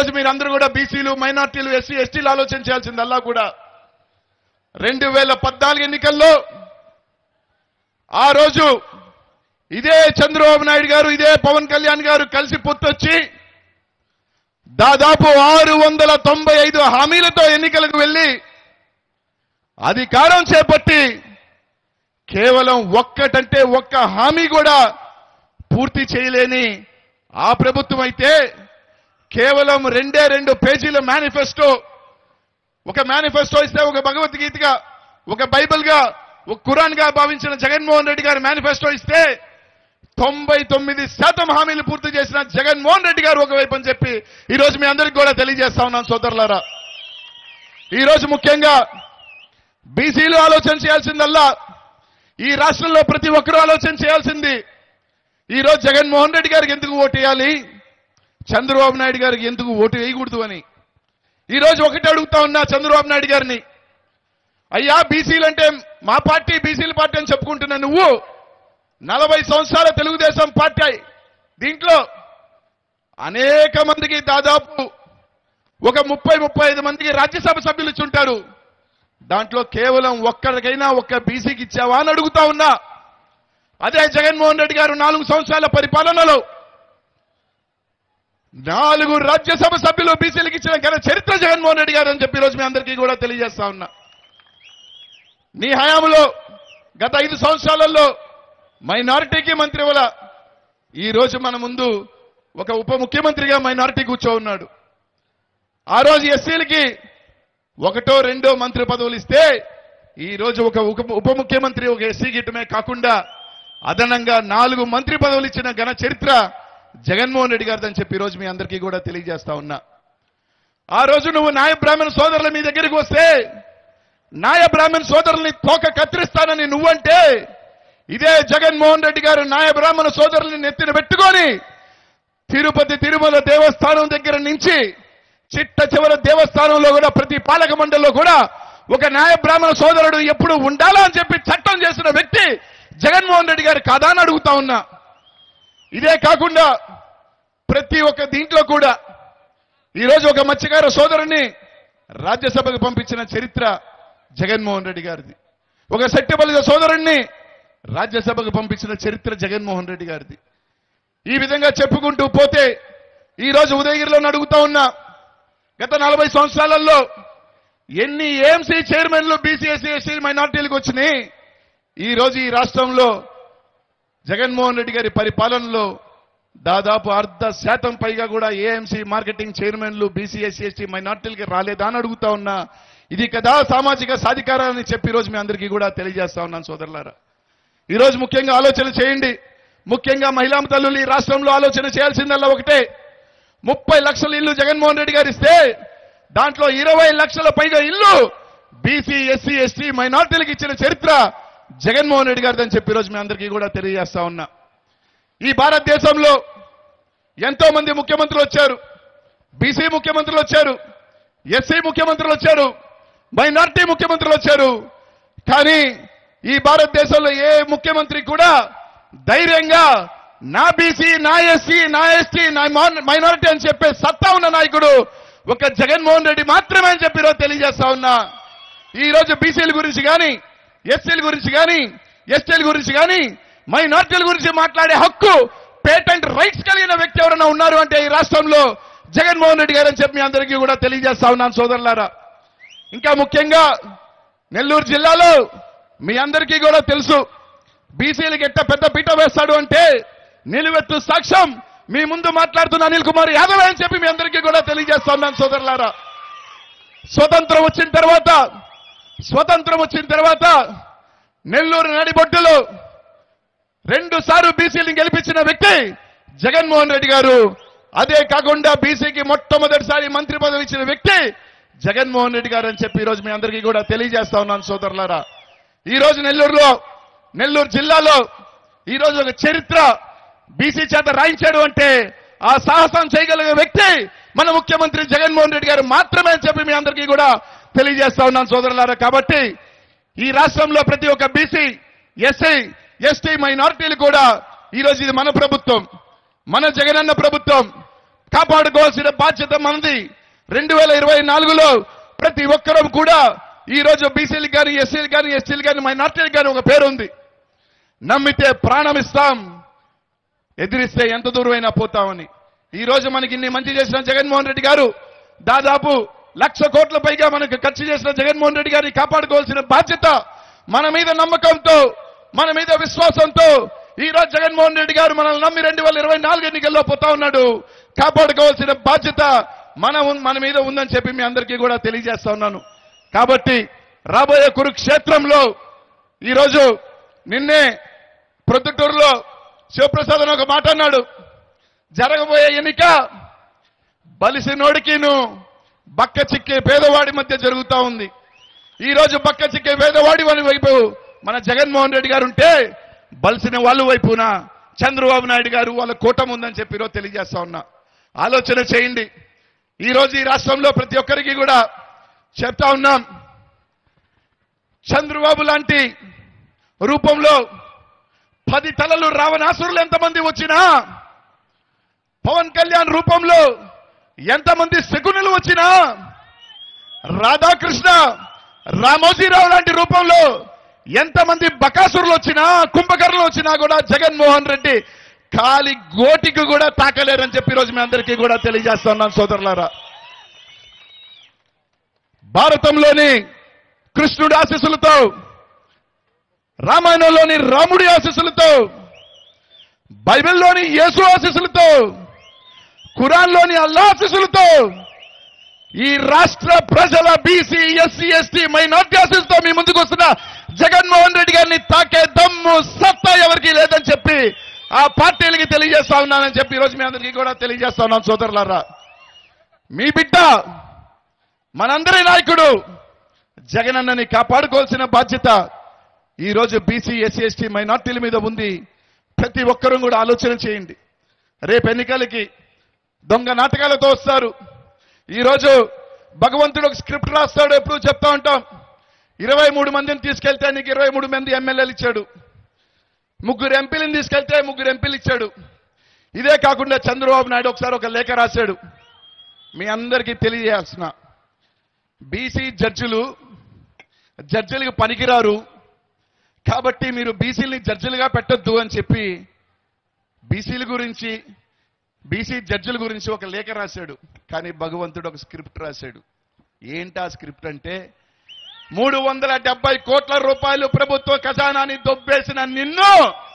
రోజు మీరందరూ కూడా బీసీలు మైనార్టీలు ఎస్సీ ఎస్టీలు ఆలోచన చేయాల్సిందల్లా కూడా రెండు వేల పద్నాలుగు ఎన్నికల్లో ఆ రోజు ఇదే చంద్రబాబు నాయుడు గారు ఇదే పవన్ కళ్యాణ్ గారు కలిసి పొత్తొచ్చి దాదాపు ఆరు వందల తొంభై ఐదు హామీలతో ఎన్నికలకు వెళ్లి అధికారం చేపట్టి కేవలం ఒక్కటంటే ఒక్క హామీ కూడా పూర్తి చేయలేని ఆ ప్రభుత్వం అయితే కేవలం రెండే రెండు పేజీల మేనిఫెస్టో ఒక మేనిఫెస్టో ఇస్తే ఒక భగవద్గీతగా ఒక బైబిల్ గా ఒక ఖురాన్ గా భావించిన జగన్మోహన్ రెడ్డి గారి మేనిఫెస్టో ఇస్తే తొంభై తొమ్మిది శాతం హామీలు పూర్తి చేసిన జగన్మోహన్ రెడ్డి గారు ఒకవైపు అని చెప్పి ఈ రోజు మీ అందరికి కూడా తెలియజేస్తా ఉన్నాను సోదరులారా ఈ రోజు ముఖ్యంగా బీసీలు ఆలోచన చేయాల్సిందల్లా ఈ రాష్ట్రంలో ప్రతి ఒక్కరూ ఆలోచన చేయాల్సింది ఈ రోజు జగన్మోహన్ రెడ్డి గారికి ఎందుకు ఓటు వేయాలి చంద్రబాబు నాయుడు గారికి ఎందుకు ఓటు వేయకూడదు అని ఈ రోజు ఒకటి అడుగుతా ఉన్నా చంద్రబాబు నాయుడు గారిని అయ్యా బీసీలు అంటే మా పార్టీ బీసీల పార్టీ అని చెప్పుకుంటున్నా నువ్వు నలభై సంవత్సరాల తెలుగుదేశం పార్టీ దీంట్లో అనేక మందికి దాదాపు ఒక ముప్పై ముప్పై ఐదు మందికి రాజ్యసభ సభ్యులు ఇచ్చుంటారు దాంట్లో కేవలం ఒక్కరికైనా ఒక్క బీసీకి ఇచ్చావా అని అడుగుతా ఉన్నా అదే జగన్మోహన్ రెడ్డి గారు నాలుగు సంవత్సరాల పరిపాలనలో నాలుగు రాజ్యసభ సభ్యులు బీసీలకు ఇచ్చిన ఘన చరిత్ర జగన్మోహన్ రెడ్డి గారు అని చెప్పి ఈరోజు మీ అందరికీ కూడా తెలియజేస్తా ఉన్నా నీ హయాంలో గత ఐదు సంవత్సరాలలో మైనారిటీకి మంత్రి వల్ల ఈ రోజు మన ముందు ఒక ఉప ముఖ్యమంత్రిగా మైనారిటీ కూర్చో ఉన్నాడు ఆ రోజు ఎస్సీలకి ఒకటో రెండో మంత్రి పదవులు ఇస్తే ఈ రోజు ఒక ఉప- ఉప ముఖ్యమంత్రి ఒక ఎస్సీ గిట్టమే కాకుండా అదనంగా నాలుగు మంత్రి పదవులు ఇచ్చిన ఘన చరిత్ర జగన్మోహన్ రెడ్డి గారిదని చెప్పి ఈ రోజు మీ అందరికీ కూడా తెలియజేస్తా ఉన్నా ఆ రోజు నువ్వు నాయ బ్రాహ్మణ సోదరుల మీ దగ్గరికి వస్తే నాయ బ్రాహ్మణ సోదరుల్ని తోక కత్తిరిస్తానని నువ్వంటే ఇదే జగన్మోహన్ రెడ్డి గారు నాయ బ్రాహ్మణ సోదరుల్ని నెత్తిన పెట్టుకొని తిరుపతి తిరుమల దేవస్థానం దగ్గర నుంచి చిట్ట చివరి దేవస్థానంలో కూడా ప్రతి పాలక మండలిలో కూడా ఒక న్యాయ బ్రాహ్మణ సోదరుడు ఎప్పుడు ఉండాలా అని చెప్పి చట్టం చేసిన వ్యక్తి జగన్మోహన్ రెడ్డి గారు కాదా అని అడుగుతా ఉన్నా ఇదే కాకుండా ప్రతి ఒక్క దీంట్లో కూడా ఈరోజు ఒక మత్స్యకార సోదరుని రాజ్యసభకు పంపించిన చరిత్ర జగన్మోహన్ రెడ్డి గారిది ఒక శక్తిబలిత సోదరుణ్ణి రాజ్యసభకు పంపించిన చరిత్ర జగన్మోహన్ రెడ్డి గారిది ఈ విధంగా చెప్పుకుంటూ పోతే ఈ రోజు ఉదయగిరిలో అడుగుతా ఉన్నా గత నలభై సంవత్సరాలలో ఎన్ని ఏఎంసీ చైర్మన్లు బీసీఎస్సీ ఎస్సీ మైనార్టీలకు వచ్చినాయి ఈ రోజు ఈ రాష్ట్రంలో జగన్మోహన్ రెడ్డి గారి పరిపాలనలో దాదాపు అర్ధ శాతం పైగా కూడా ఏఎంసీ మార్కెటింగ్ చైర్మన్లు బీసీఎస్సీ ఎస్టీ మైనార్టీలకి రాలేదా అని అడుగుతా ఉన్నా ఇది కదా సామాజిక సాధికారాన్ని చెప్పి ఈ రోజు మీ అందరికీ కూడా తెలియజేస్తా ఉన్నాను సోదరులారా ఈ రోజు ముఖ్యంగా ఆలోచన చేయండి ముఖ్యంగా మహిళా తల్లులు ఈ రాష్ట్రంలో ఆలోచన చేయాల్సిందల్లా ఒకటే ముప్పై లక్షల ఇల్లు జగన్మోహన్ రెడ్డి గారు ఇస్తే దాంట్లో ఇరవై లక్షల పైగా ఇల్లు బీసీ ఎస్సీ ఎస్టీ మైనార్టీలకు ఇచ్చిన చరిత్ర జగన్మోహన్ రెడ్డి గారిదని చెప్పి ఈరోజు మీ అందరికీ కూడా తెలియజేస్తా ఉన్నా ఈ భారతదేశంలో ఎంతో మంది ముఖ్యమంత్రులు వచ్చారు బీసీ ముఖ్యమంత్రులు వచ్చారు ఎస్సీ ముఖ్యమంత్రులు వచ్చారు మైనార్టీ ముఖ్యమంత్రులు వచ్చారు కానీ ఈ భారతదేశంలో ఏ ముఖ్యమంత్రి కూడా ధైర్యంగా నా బీసీ నా ఎస్సీ నా ఎస్టీ నా మాన్- మైనారిటీ అని చెప్పే సత్తా ఉన్న నాయకుడు ఒక జగన్మోహన్ రెడ్డి మాత్రమే అని చెప్పి ఈరోజు తెలియజేస్తా ఉన్నా ఈ రోజు బీసీల గురించి కానీ ఎస్సీల గురించి కానీ ఎస్టీల గురించి కానీ మైనార్టీల గురించి మాట్లాడే హక్కు పేటెంట్ రైట్స్ కలిగిన వ్యక్తి ఎవరైనా ఉన్నారు అంటే ఈ రాష్ట్రంలో జగన్మోహన్ రెడ్డి గారు అని చెప్పి మీ అందరికీ కూడా తెలియజేస్తా ఉన్నాను సోదరులారా ఇంకా ముఖ్యంగా నెల్లూరు జిల్లాలో మీ అందరికీ కూడా తెలుసు బీసీలకు ఎట్ట పెద్ద పీట వేస్తాడు అంటే నిలువెత్తు సాక్ష్యం మీ ముందు మాట్లాడుతున్న అనిల్ కుమార్ యాదవ్ అని చెప్పి మీ అందరికీ కూడా తెలియజేస్తా ఉన్నాను సోదరులారా స్వతంత్రం వచ్చిన తర్వాత స్వతంత్రం వచ్చిన తర్వాత నెల్లూరు నడిబొడ్డులో రెండు సార్లు బీసీని గెలిపించిన వ్యక్తి జగన్మోహన్ రెడ్డి గారు అదే కాకుండా బీసీకి మొట్టమొదటిసారి మంత్రి పదవి ఇచ్చిన వ్యక్తి జగన్మోహన్ రెడ్డి గారు అని చెప్పి ఈ రోజు మీ అందరికీ కూడా తెలియజేస్తా ఉన్నాను సోదరులారా ఈ రోజు నెల్లూరులో నెల్లూరు జిల్లాలో ఈ రోజు ఒక చరిత్ర బీసీ చేత రాయించాడు అంటే ఆ సాహసం చేయగలిగే వ్యక్తి మన ముఖ్యమంత్రి జగన్మోహన్ రెడ్డి గారు మాత్రమే అని చెప్పి మీ అందరికీ కూడా తెలియజేస్తా ఉన్నాను సోదరులారా కాబట్టి ఈ రాష్ట్రంలో ప్రతి ఒక్క బీసీ ఎస్సీ ఎస్టీ మైనారిటీలు కూడా ఈ రోజు ఇది మన ప్రభుత్వం మన జగనన్న ప్రభుత్వం కాపాడుకోవాల్సిన బాధ్యత మనది రెండు వేల ఇరవై నాలుగులో ప్రతి ఒక్కరూ కూడా ఈ రోజు బీసీలకు కానీ ఎస్సీలు కానీ ఎస్టీలు కానీ మైనార్టీలకు కానీ ఒక పేరు ఉంది నమ్మితే ప్రాణం ఇస్తాం ఎదిరిస్తే ఎంత దూరమైనా పోతామని ఈ రోజు మనకి ఇన్ని మంచి చేసిన జగన్మోహన్ రెడ్డి గారు దాదాపు లక్ష కోట్ల పైగా మనకు ఖర్చు చేసిన జగన్మోహన్ రెడ్డి గారిని కాపాడుకోవాల్సిన బాధ్యత మన మీద నమ్మకంతో మన మీద విశ్వాసంతో ఈ రోజు జగన్మోహన్ రెడ్డి గారు మనల్ని నమ్మి రెండు వేల ఇరవై నాలుగు ఎన్నికల్లో పోతా ఉన్నాడు కాపాడుకోవాల్సిన బాధ్యత మన ఉన్- మన మీద ఉందని చెప్పి మీ అందరికీ కూడా తెలియజేస్తా ఉన్నాను కాబట్టి రాబోయే కురుక్షేత్రంలో ఈరోజు నిన్నే ప్రొద్దుటూరులో శివప్రసాద్ అని ఒక మాట అన్నాడు జరగబోయే ఎన్నిక బలిసినోడికిను బక్క చిక్కే పేదవాడి మధ్య జరుగుతా ఉంది ఈ రోజు బక్క చిక్కే పేదవాడి వాడి వైపు మన జగన్మోహన్ రెడ్డి గారు ఉంటే బలిసిన వాళ్ళు వైపున చంద్రబాబు నాయుడు గారు వాళ్ళ కూటమి ఉందని చెప్పి ఈరోజు తెలియజేస్తా ఉన్నా ఆలోచన చేయండి ఈ రోజు ఈ రాష్ట్రంలో ప్రతి ఒక్కరికి కూడా చెప్తా ఉన్నాం చంద్రబాబు లాంటి రూపంలో పది తలలు రావణాసురులు ఎంతమంది వచ్చినా పవన్ కళ్యాణ్ రూపంలో ఎంతమంది శకునులు వచ్చినా రాధాకృష్ణ రామోజీరావు లాంటి రూపంలో ఎంతమంది బకాసురులు వచ్చినా కుంభకర్ణులు వచ్చినా కూడా జగన్మోహన్ రెడ్డి కాలి గోటికి కూడా తాకలేరని చెప్పి ఈరోజు మీ అందరికీ కూడా తెలియజేస్తున్నాను సోదరులారా భారతంలోని కృష్ణుడి ఆశీస్సులతో రామాయణంలోని రాముడి ఆశీస్సులతో బైబిల్లోని యేసు ఆశీస్సులతో ఖురాన్లోని అల్లా ఆశీస్సులతో ఈ రాష్ట్ర ప్రజల బీసీ ఎస్సీ ఎస్టీ మైనార్టీ ఆశీస్సుతో మీ ముందుకు వస్తున్న జగన్మోహన్ రెడ్డి గారిని తాకే దమ్ము సత్తా ఎవరికి లేదని చెప్పి ఆ పార్టీలకి తెలియజేస్తా ఉన్నానని చెప్పి ఈరోజు మీ అందరికీ కూడా తెలియజేస్తా ఉన్నాను సోదరులారా మీ బిడ్డ మనందరి నాయకుడు జగనన్నని కాపాడుకోవాల్సిన బాధ్యత ఈ రోజు బీసీ ఎస్సీ ఎస్టీ మైనార్టీల మీద ఉంది ప్రతి ఒక్కరూ కూడా ఆలోచన చేయండి రేపు ఎన్నికలకి దొంగ నాటకాలతో వస్తారు ఈరోజు భగవంతుడు ఒక స్క్రిప్ట్ రాస్తాడు ఎప్పుడు చెప్తా ఉంటాం ఇరవై మూడు మందిని తీసుకెళ్తే నీకు ఇరవై మూడు మంది ఎమ్మెల్యేలు ఇచ్చాడు ముగ్గురు ఎంపీలను తీసుకెళ్తే ముగ్గురు ఎంపీలు ఇచ్చాడు ఇదే కాకుండా చంద్రబాబు నాయుడు ఒకసారి ఒక లేఖ రాశాడు మీ అందరికీ తెలియజేస్తున్నా బీసీ జడ్జిలు జడ్జిలకు పనికిరారు కాబట్టి మీరు బీసీలని జడ్జిలుగా పెట్టొద్దు అని చెప్పి బీసీల గురించి బీసీ జడ్జిల గురించి ఒక లేఖ రాశాడు కానీ భగవంతుడు ఒక స్క్రిప్ట్ రాశాడు ఏంటా స్క్రిప్ట్ అంటే మూడు వందల డెబ్బై కోట్ల రూపాయలు ప్రభుత్వ ఖజానాని దొబ్బేసిన నిన్ను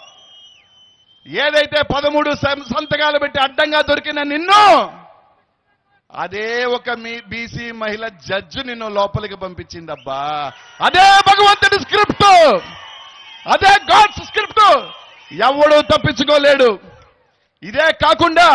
ఏదైతే పదమూడు సం- సంతకాలు పెట్టి అడ్డంగా దొరికిన నిన్ను అదే ఒక మీ బీసీ మహిళ జడ్జి నిన్ను లోపలికి పంపించిందబ్బా అదే భగవంతుడి స్క్రిప్ట్ అదే గాడ్స్ స్క్రిప్ట్ ఎవడు తప్పించుకోలేడు ఇదే కాకుండా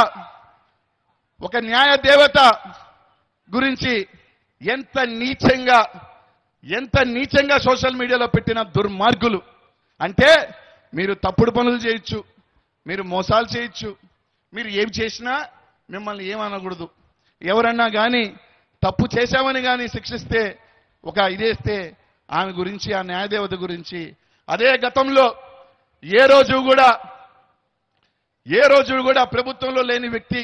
ఒక న్యాయ దేవత గురించి ఎంత నీచంగా ఎంత నీచంగా సోషల్ మీడియాలో పెట్టిన దుర్మార్గులు అంటే మీరు తప్పుడు పనులు చేయొచ్చు మీరు మోసాలు చేయొచ్చు మీరు ఏం చేసినా మిమ్మల్ని ఏమనకూడదు ఎవరన్నా కానీ తప్పు చేశామని కానీ శిక్షిస్తే ఒక ఇదేస్తే ఆమె గురించి ఆ న్యాయదేవత గురించి అదే గతంలో ఏ రోజు కూడా ఏ రోజు కూడా ప్రభుత్వంలో లేని వ్యక్తి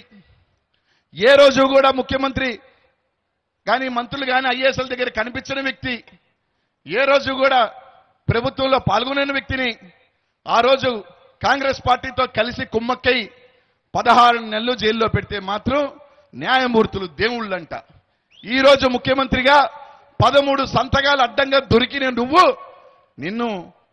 ఏ రోజు కూడా ముఖ్యమంత్రి కానీ మంత్రులు కానీ ఐఏఎస్ల దగ్గర కనిపించిన వ్యక్తి ఏ రోజు కూడా ప్రభుత్వంలో పాల్గొనని వ్యక్తిని ఆ రోజు కాంగ్రెస్ పార్టీతో కలిసి కుమ్మక్కై పదహారు నెలలు జైల్లో పెడితే మాత్రం న్యాయమూర్తులు దేవుళ్ళంట ఈ రోజు ముఖ్యమంత్రిగా పదమూడు సంతకాలు అడ్డంగా దొరికిన నువ్వు నిన్ను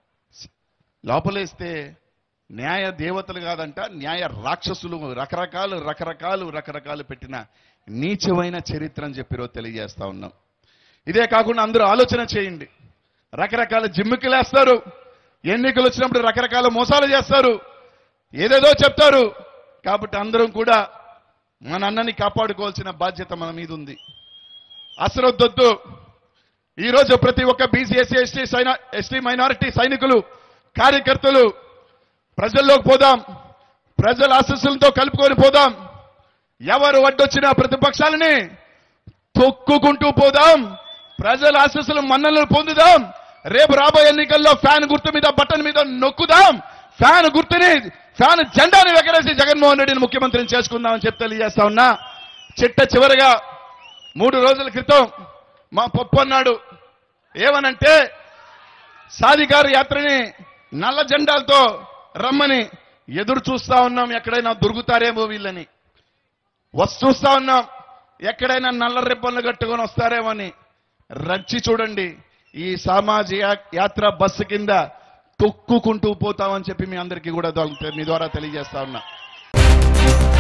లోపలేస్తే న్యాయ దేవతలు కాదంట న్యాయ రాక్షసులు రకరకాలు రకరకాలు రకరకాలు పెట్టిన నీచమైన చరిత్ర అని చెప్పి ఈరోజు తెలియజేస్తా ఉన్నాం ఇదే కాకుండా అందరూ ఆలోచన చేయండి రకరకాల జిమ్మికిలేస్తారు ఎన్నికలు వచ్చినప్పుడు రకరకాల మోసాలు చేస్తారు ఏదేదో చెప్తారు కాబట్టి అందరం కూడా మన అన్నని కాపాడుకోవాల్సిన బాధ్యత మన మీద ఉంది అసరొద్దొద్దు ఈరోజు ప్రతి ఒక్క బీసీ ఎస్సీ ఎస్టీ సైనా ఎస్టీ మైనారిటీ సైనికులు కార్యకర్తలు ప్రజల్లోకి పోదాం ప్రజల ఆశస్సులతో కలుపుకొని పోదాం ఎవరు అడ్డొచ్చినా ప్రతిపక్షాలని తొక్కుకుంటూ పోదాం ప్రజల ఆశస్సులు మన్నలను పొందుదాం రేపు రాబోయే ఎన్నికల్లో ఫ్యాన్ గుర్తు మీద బటన్ మీద నొక్కుదాం ఫ్యాన్ గుర్తుని ఫ్యాన్ జెండాని ఎగరేసి జగన్మోహన్ రెడ్డిని ముఖ్యమంత్రిని చేసుకుందామని చెప్పి తెలియజేస్తా ఉన్నా చిట్ట చివరిగా మూడు రోజుల క్రితం మా పప్పు అన్నాడు ఏమనంటే సాధికార యాత్రని నల్ల జెండాలతో రమ్మని ఎదురు చూస్తా ఉన్నాం ఎక్కడైనా దొరుకుతారేమో వీళ్ళని వస్తు చూస్తా ఉన్నాం ఎక్కడైనా నల్ల రిబ్బన్లు కట్టుకొని వస్తారేమో అని రచ్చి చూడండి ఈ సామాజిక యాత్ర బస్సు కింద తొక్కుకుంటూ పోతామని చెప్పి మీ అందరికీ కూడా మీ ద్వారా తెలియజేస్తా ఉన్నా